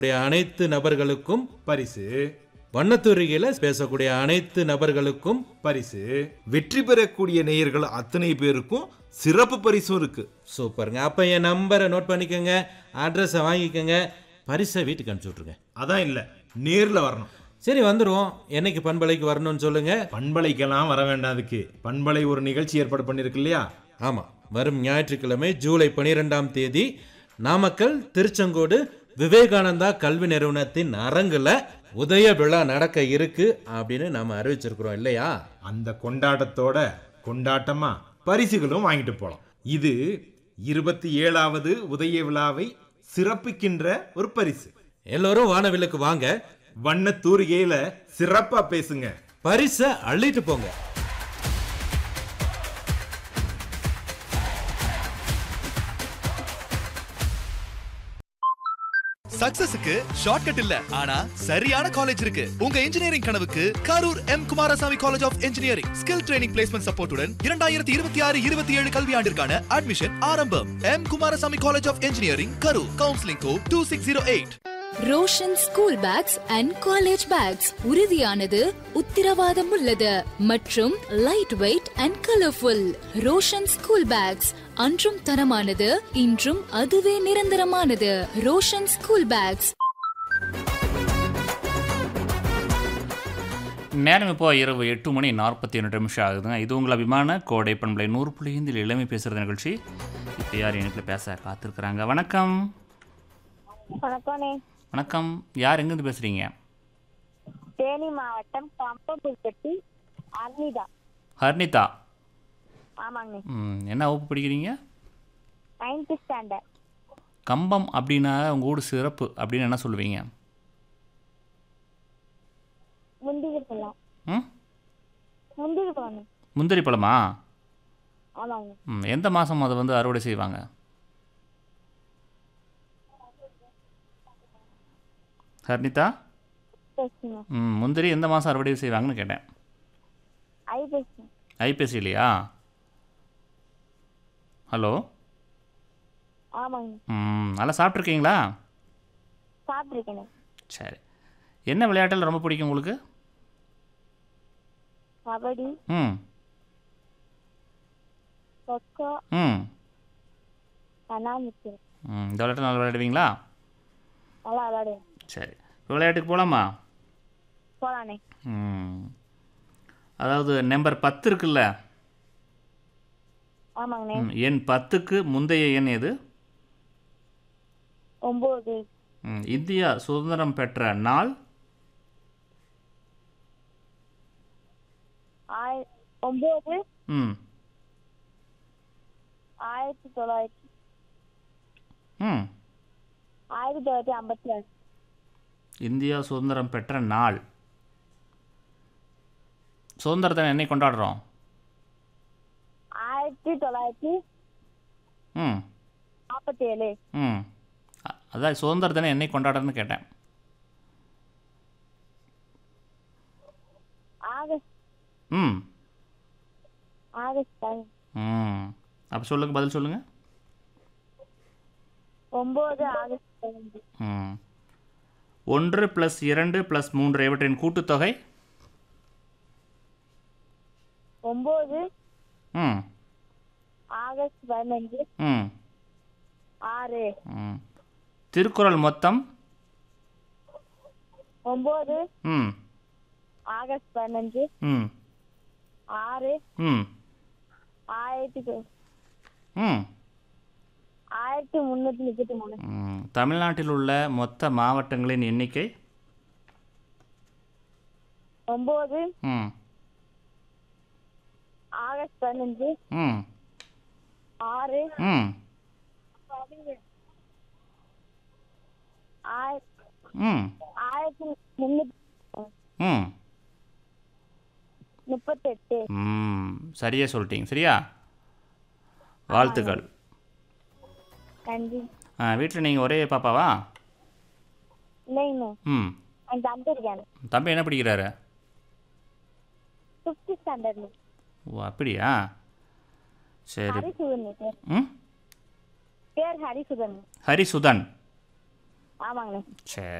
கூடிய அனைத்து நபர்களுக்கும் பரிசு வண்ணத்துறையில பேசக்கூடிய அனைத்து நபர்களுக்கும் பரிசு வெற்றி பெறக்கூடிய நேயர்கள் அத்தனை பேருக்கும் சிறப்பு பரிசும் இருக்கு சூப்பருங்க அப்ப என் நம்பரை நோட் பண்ணிக்கோங்க அட்ரஸை வாங்கிக்கோங்க பரிசை வீட்டுக்கு அனுப்பிச்சு விட்ருங்க அதான் இல்ல நேர்ல வரணும் சரி வந்துருவோம் என்னைக்கு பண்பலைக்கு வரணும்னு சொல்லுங்க பண்பலைக்கெல்லாம் வர வேண்டாம் அதுக்கு பண்பலை ஒரு நிகழ்ச்சி ஏற்பாடு பண்ணிருக்கு இல்லையா ஆமா வரும் ஞாயிற்றுக்கிழமை ஜூலை பனிரெண்டாம் தேதி நாமக்கல் திருச்செங்கோடு விவேகானந்தா கல்வி நிறுவனத்தின் அரங்குல உதய விழா நடக்க இருக்கு அப்படின்னு நாம அறிவிச்சிருக்கிறோம் இல்லையா அந்த கொண்டாட்டத்தோட கொண்டாட்டமா பரிசுகளும் வாங்கிட்டு போலாம் இது இருபத்தி ஏழாவது உதய விழாவை சிறப்பிக்கின்ற ஒரு பரிசு எல்லோரும் வானவில்லுக்கு வாங்க வண்ண தூரிகையில சிறப்பா பேசுங்க பரிசை அள்ளிட்டு போங்க சக்சஸுக்கு ஷார்ட்கட் இல்ல ஆனா சரியான காலேஜ் இருக்கு உங்க இன்ஜினியரிங் கனவுக்கு Karur M Kumarasamy college of engineering skill training placement சப்போர்ட்டுடன் இரண்டாயிரத்தி இருபத்தி ஆறு இருபத்தி ஏழு கல்வியாண்டிற்கான அட்மிஷன் ஆரம்பம் M Kumarasamy college of engineering Karur counselling code two six zero eight Roshan school bags and college bags உறுதியானது உத்திரவாதம் உள்ளது மற்றும் light weight and colourful Roshan school bags அன்றும் தரமானது இன்றும் அதுவே நிரந்தரமானது ரோஷன் ஸ்கூல் பேக்ஸ் நேரம் இப்போ இரவு எட்டு மணி நாற்பத்தி ஒன்று நிமிஷம் ஆகுதுங்க இது உங்கள் அபிமான கோடை பண்பலை நூறு புள்ளி ஐந்தில் இளமை பேசுகிறது நிகழ்ச்சி இப்போ யார் இணைப்பில் பேச காத்திருக்கிறாங்க வணக்கம் வணக்கம்ண்ணே வணக்கம் யார் எங்கேருந்து பேசுகிறீங்க தேனி மாவட்டம் கம்பபுல்பட்டி அர்னிதா ஹர்னிதா ஆமாங்கண்ணே ம், என்ன வகுப்பு படிக்கிறீங்க நைன்த் ஸ்டாண்டர்ட் கம்பம் அப்படின்னா உங்கள் ஊர் சிறப்பு அப்படின்னு என்ன சொல்லுவீங்க முந்திரி பழம் ம் முந்திரி பழம் முந்திரி பழமா ஆமாங்க ம் எந்த மாதம் அதை வந்து அறுவடை செய்வாங்க ஹர்னிதா பேசுங்க ம் முந்திரி எந்த மாதம் அறுவடை செய்வாங்கன்னு கேட்டேன் ஐ பேசுங்க ஐபிஎஸ்சி இல்லையா ஹலோ ஆமாங்க ம் நல்லா சாப்பிட்ருக்கீங்களா சாப்பிட்ருக்கேண்ணே சரி என்ன விளையாட்டில் ரொம்ப பிடிக்கும் உங்களுக்கு கபடி ம் கொக்கோ ம் கண்ணாமூச்சி ம் இந்த விளையாட்டு நல்லா விளையாடுவீங்களா நல்லா விளையாடுவேன் சரி இப்போ விளையாட்டுக்கு போகலாமா போலாண்ணே ம் அதாவது நம்பர் பத்து இருக்குல்ல ஆமாங்கண்ணே ம், எண் பத்துக்கு முந்தைய எண் எது ஒம்பது ம், இந்தியா சுதந்திரம் பெற்ற நாள் ஆய ஒம்பது ம் ஆயிரத்தி தொள்ளாயிரத்தி ம் ஆயிரத்தி தொள்ளாயிரத்தி ஐம்பத்தி ஆறு இந்தியா சுதந்திரம் பெற்ற நாள் சுதந்திரத்தை என்னை கொண்டாடுறோம் ஆயிரத்தி தொள்ளாயிரத்தி ம் நாற்பத்தி ஏழு ம் அ- அதான் சுதந்திரத்தினை என்னை கொண்டாடுறதுன்னு கேட்டேன் ஆகஸ்ட் ம் ஆகஸ்ட் பதினஞ்சு. ம் அப்போ சொல்லுங்க பதில் சொல்லுங்கள் ஒம்பது ஆகஸ்ட் பதினஞ்சு ம் ஒன்று ப்ளஸ் இரண்டு ப்ளஸ் மூன்று இவற்றின் கூட்டுத்தொகை ஒம்பது ம் ஆகஸ்ட் பதினஞ்சு ம் ஆறு ம் திருக்குறள் மொத்தம் ஒம்பது ம் ஆகஸ்ட் பதினஞ்சு ம் ஆறு ம் ஆயிரத்தி தொ- ம் ஆயிரத்தி முந்நூற்றி முப்பத்தி மூணு ம். தமிழ்நாட்டில் உள்ள மொத்த மாவட்டங்களின் எண்ணிக்கை ஒம்பது ம் ஆகஸ்ட் பதினஞ்சு ம் ஆறு ம் ஆய- ம் ஆயிரத்தி முந்நூற்றி ம் முப்பத்தெட்டு ம் சரியா சொல்லிட்டீங்க சரியா வாழ்த்துக்கள் நன்றி வீட்டில் நீங்கள் ஒரே பாப்பாவா இல்லைங்க ம் என் தம்பி இருக்காங்க தம்பி என்ன படிக்கிறாரு ஃபிஃப்த் ஸ்டாண்டர்ட்ல ஓ அப்படியா சரி ஹரிசுதன் பேர் ம் பேர் ஹரிசுதன் ஹரிசுதன் ஆமாங்கண்ணே சரி